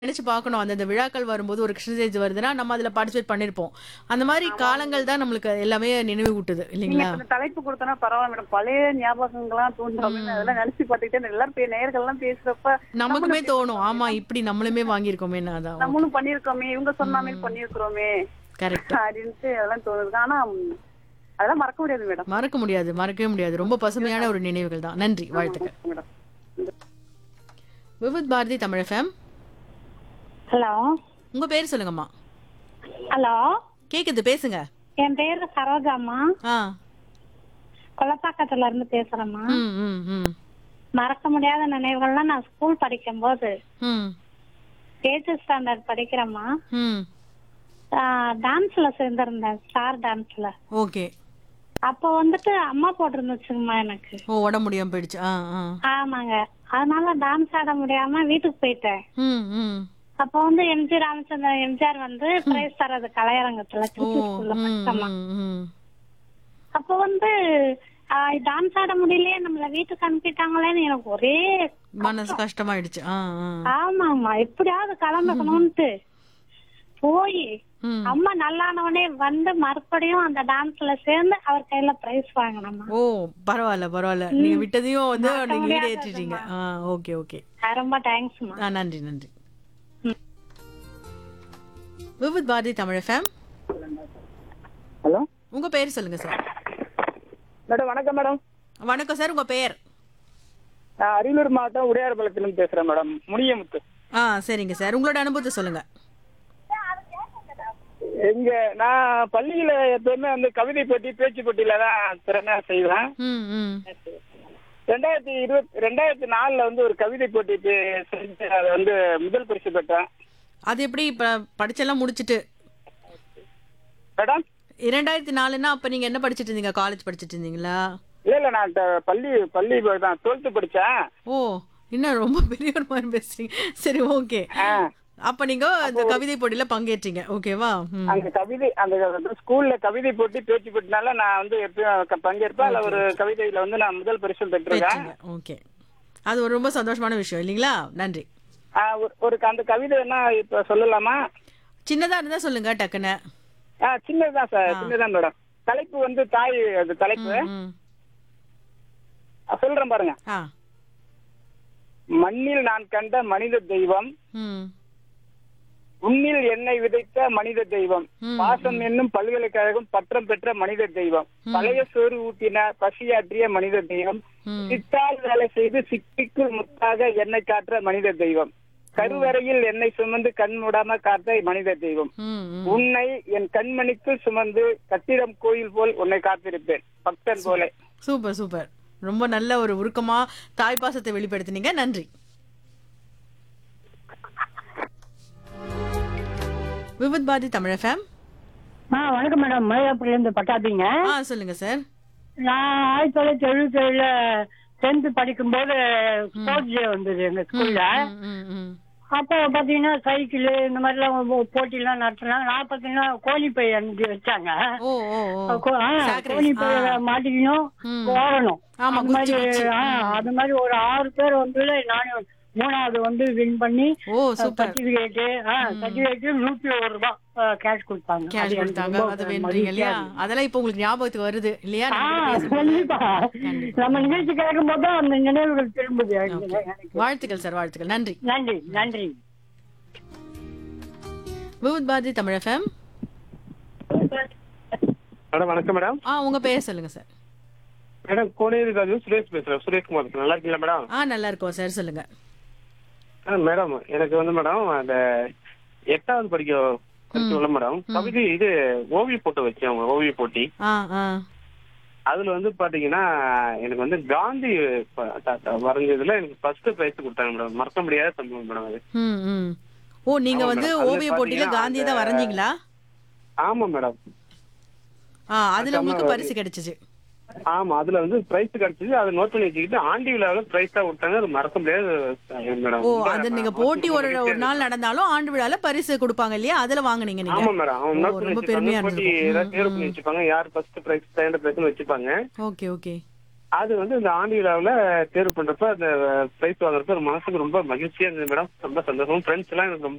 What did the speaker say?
நினைச்சு பார்க்கணும் அந்தந்த விழாக்கள் வரும்போது ஒரு கிருஷ்ண ஜெயந்தி வருதுன்னா நம்ம அதுல பார்ட்டிசிபேட் பண்ணிருப்போம் அந்த மாதிரி காலங்கள் தான் நம்மளுக்கு எல்லாமே நினைவு கூட்டுது நீங்க இல்லைங்களா இப்ப இந்த தலைப்பு கொடுத்தனா பரவாயில்ல மேடம் பழைய ஞாபகங்கள்லாம் தோன்றும் அப்படின்னு அதெல்லாம் நினைச்சு பார்த்துக்கிட்டே எல்லாரும் பே- நேயர்கள் எல்லாம் பேசுறப்ப நமக்குமே தோணும் ஆமா இப்படி நம்மளுமே வாங்கியிருக்கோமே அதான் நம்மளும் பண்ணிருக்கோமே இவங்க சொன்னாமே பண்ணிருக்கிறோமே கரெக்ட் அப்படின்ட்டு அதெல்லாம் தோணுது ஆனா ம், அதெல்லாம் மறக்க முடியாது மேடம் மறக்க முடியாது மறக்கவே முடியாது ரொம்ப பசுமையான ஒரு நினைவுகள் தான் நன்றி வாழ்த்துக்கள் madam Vividh Bharati Tamil fame hello உங்க பேர் சொல்லுங்கம்மா ஹலோ கேக்குது பேசுங்க என் பேரு சரோஜாம்மா ஆ கொலப்பாக்கத்துல இருந்து பேசுறேம்மா ம் ம் ம் மறக்க முடியாத நினைவுகள்லாம் நான் ஸ்கூல் படிக்கும் போது ம் எயித்து ஸ்டாண்டர்ட் படிக்கிறேம்மா ம் டான்ஸ்ல சேர்ந்திருந்தேன் ஸ்டார் டான்ஸ்ல ஓகே அப்போ வந்துட்டு அம்மா போட்டிருந்துச்சுங்கம்மா எனக்கு ஓ உடம்பு முடியாம போயிடுச்சு ஆ ஆ ஆமாங்க அதனால டான்ஸ் ஆட முடியாம வீட்டுக்கு போயிட்டேன் ம் ம் அப்போ வந்து எம்ஜி ராமச்சந்திரன் எம்ஜிஆர் வந்து பிரைஸ் தரது கலையரங்கத்துல ஓ திருச்சி ஸ்கூல்ல ம் படிச்சோம்மா ம் ம் அப்போ வந்து டான்ஸ் ஆட முடியலையே நம்மள வீட்டுக்கு அனுப்பிட்டாங்களேன்னு எனக்கு ஒரே மனசு கஷ்டமாயிடுச்சு ஆ ஆ ஆமாமா எப்படியாவது கலந்துக்கணும்ட்டு போய் ம் அம்மா நல்லானவனே வந்து மறுபடியும் அந்த டான்ஸ்ல சேர்ந்து அவர் கையில பிரைஸ் வாங்கினோம்மா ஓ பரவாயில்ல பரவாயில்ல நீங்க விட்டதையும் வந்து நீங்க ஈடேற்றிட்டீங்க ஆ ஓகே ஓகே ரொம்ப தேங்க்ஸ்மா ஆ நன்றி நன்றி விவித் பாரதி தமிழ் ஃபேம் ஹலோ உங்க பேர் சொல்லுங்க சார் மேடம் வணக்கம் மேடம் வணக்கம் சார் உங்க பெயர் நான் அரியலூர் மாவட்டம் உடையார்பாளையத்திலிருந்து பேசுறேன் மேடம் முனியமுத்து ஆ சரிங்க சார் உங்களோட அனுபவத்தை சொல்லுங்க எங்க நான் பள்ளியில எப்பவுமே வந்து கவிதை போட்டி பேச்சு போட்டியில தான் திறமையா செய்வேன் ம் ம் ரெண்டாயிரத்தி இருபத்தி ரெண்டாயிரத்தி நாலுல வந்து ஒரு கவிதை போட்டி பே- செஞ்சு அதை வந்து முதல் பரிசு பெற்றேன் அது எப்படி இப்ப படிச்செல்லாம் முடிச்சிட்டு மேடம் இரண்டாயிரத்தி நாலுன்னா அப்ப நீங்க என்ன படிச்சிட்டு இருந்தீங்க காலேஜ் படிச்சிட்டு இருந்தீங்களா இல்ல இல்ல நான் ட- பள்ளி பள்ளி தான் டுவெல்த் படிச்சேன் ஓ இன்னும் ரொம்ப பெரிய ஒரு மாதிரி பேசுறீங்க சரி ஓகே ஆ, அப்ப நீங்க இந்த கவிதை போட்டியில பங்கேற்றீங்க ஓகேவா ம். அங்க கவிதை அந்த ஸ்கூல்ல கவிதை போட்டி பேச்சு போட்டினால நான் வந்து எப்பயும் க- பங்கேற்பேன் அதுல ஒரு கவிதையில வந்து நான் முதல் பரிசு பெற்றிருக்கேன் பெற்றீங்க ஓகே அது ஒரு ரொம்ப சந்தோஷமான விஷயம் இல்லைங்களா நன்றி ஆ, ஒரு- ஒரு அந்த கவிதை என்ன இப்ப சொல்லலாமா சின்னதா இருந்தா சொல்லுங்க டக்குன்னு ஆ சின்னதுதான் சார் சின்னதுதான் மேடம் தலைப்பு வந்து தாய் அது தலைப்பு ம். ஆ, சொல்றேன் பாருங்க ஆ மண்ணில் நான் கண்ட மனித தெய்வம் ம் உன்னில் என்னை விதைத்த மனித தெய்வம் ம், பாசம் என்னும் பல்கலைக்கழகம் பட்டம் பெற்ற மனித தெய்வம் பழைய சோறு ஊட்டின பசியாற்றிய மனித தெய்வம் ம். சித்தால் வேலை செய்து சிக்கிக்குள் முத்தாக என்னை காற்ற மனித தெய்வம் கருவறையில் என்னை சுமந்து கண் மூடாம காத்த மனித தெய்வம் ம் ம். உன்னை என் கண்மணிக்குள் சுமந்து கட்டிடம் கோயில் போல் உன்னை காத்திருப்பேன் பக்தன் போல சூப்பர் சூப்பர் ரொம்ப நல்ல ஒரு உருக்கமா தாய்ப்பாசத்தை வெளிப்படுத்தினீங்க நன்றி விவித் பாரதி தமிழ் ஃபேம் ஆ வணக்கம் மேடம் மயிலாப்பூர்ல இருந்து பட்டாபிங்க ஆ சொல்லுங்க சார் நான் ஆயிரத்தி தொள்ளாயிரத்தி எழுபத்தி ஏழுல டென்த் படிக்கும்போது ஸ்போர்ட்ஸ் டே வந்தது எங்க ஸ்கூல்ல ம், ம், ம். அப்போ பாத்தீங்கன்னா சைக்கிள் இந்த மாதிரிலாம் போட்டி எல்லாம் நடத்துனாங்க நான் பாத்தீங்கன்னா கோழிப்பை அனுப்பி வச்சாங்க ஓ ஓ ஓ கோ- ஆ, Sacrifice. கோழிப்பை ஆ. மாட்டிக்கணும் ம். ஓடணும் ஆமா, அந்த மாதிரி குச்சி, குச்சி. ஆ, அது மாதிரி ஒரு ஆறு பேர் வந்து நானும் மூணாவது வந்து வின் பண்ணி ஓ சூப்பர் சர்டிபிகேட் சர்டிபிகேட் நூத்தி ஒரு ரூபாய் கேஷ் கொடுத்தாங்க கேஷ் அது எனக்கு கொடுத்தாங்க ரொம்ப அது வென்றீங்க மகிழ்ச்சியா இல்லையா இருந்தது. அதெல்லாம் இப்போ உங்களுக்கு ஞாபகத்துக்கு வருது இல்லையா ஆ, நம்ம கிட்ட பேசும்போது. கண்டிப்பா கண்டிப்பா. நம்ம நிகழ்ச்சி கேட்கும் போது அந்த நினைவுகள் திரும்புது எனக்கு. Okay. எனக்கு. வாழ்த்துக்கள் சார் வாழ்த்துக்கள் நன்றி நன்றி நன்றி விவித் பாரதி தமிழ் ஃபேம் மேடம் வணக்கம் மேடம் ஆ உங்க பேர் சொல்லுங்க சார் மேடம் கோனேரி ராஜு சுரேஷ் பேசுறேன் சுரேஷ்குமார் நல்லா இருக்கீங்களா மேடம் ஆ நல்லா இருக்கோம் சார் சொல்லுங்க ஆ, மேடம் எனக்கு வந்து மேடம் அந்த எட்டாவது படிக்க படிக்கல மேடம் கவிதை இது ஓவிய போட்டு வச்சேன் ஓவிய போட்டி ஆ ஆ அதுல வந்து பாத்தீங்கன்னா எனக்கு வந்து காந்தி ப- த- த- வரைஞ்சதுல எனக்கு ஃபர்ஸ்ட் பிரைஸ் கொடுத்தாங்க மேடம் மறக்க முடியாத சம்பவம் மேடம் அது ம் ம் ஓ நீங்க ஆமா வந்து மேடம். அதுல ஓவிய போட்டியில பாத்தீங்கன்னா காந்தியை தான் அந்த- வரைஞ்சீங்களா ஆமா மேடம் ஆ அதுல அதாம உங்களுக்கு வந்து- பரிசு கிடைச்சிச்சு ஆமா அதுல வந்து பிரைஸ் கிடைச்சது அதை நோட் பண்ணி வச்சுக்கிட்டு ஆண்டி விழாவில் பிரைஸ் தான் கொடுத்தாங்க அது மறக்க முடியாத மேடம் ஓ ரொம்ப அது நீங்க ம- போட்டி ஒரு மகிழ்ச்சியா ஒரு நாள் நடந்தாலும் ஆண்டு விழால பரிசு கொடுப்பாங்க இல்லையா அதுல வாங்குனீங்க நீங்க ஆமா மேடம் அவங்க ஓ, நோட் பண்ணி ரொம்ப வச்சிருப்பாங்க. பெருமையா போட்டி இருந்திருக்கும். ஏதாவது தேர்வு பண்ணி வச்சுப்பாங்க யார் ஃபர்ஸ்ட் பிரைஸ் செகண்ட் பிரைஸ் வச்சுப்பாங்க ஓகே ஓகே அது வந்து இந்த ஆண்டு விழாவில் தேர்வு பண்றப்ப அந்த பிரைஸ் வாங்குறப்ப ஒரு மனசுக்கு ரொம்ப மகிழ்ச்சியா இருந்தது மேடம் ரொம்ப சந்தோஷம் ஃப்ரெண்ட்ஸ் எல்லாம் எனக்கு ரொம்ப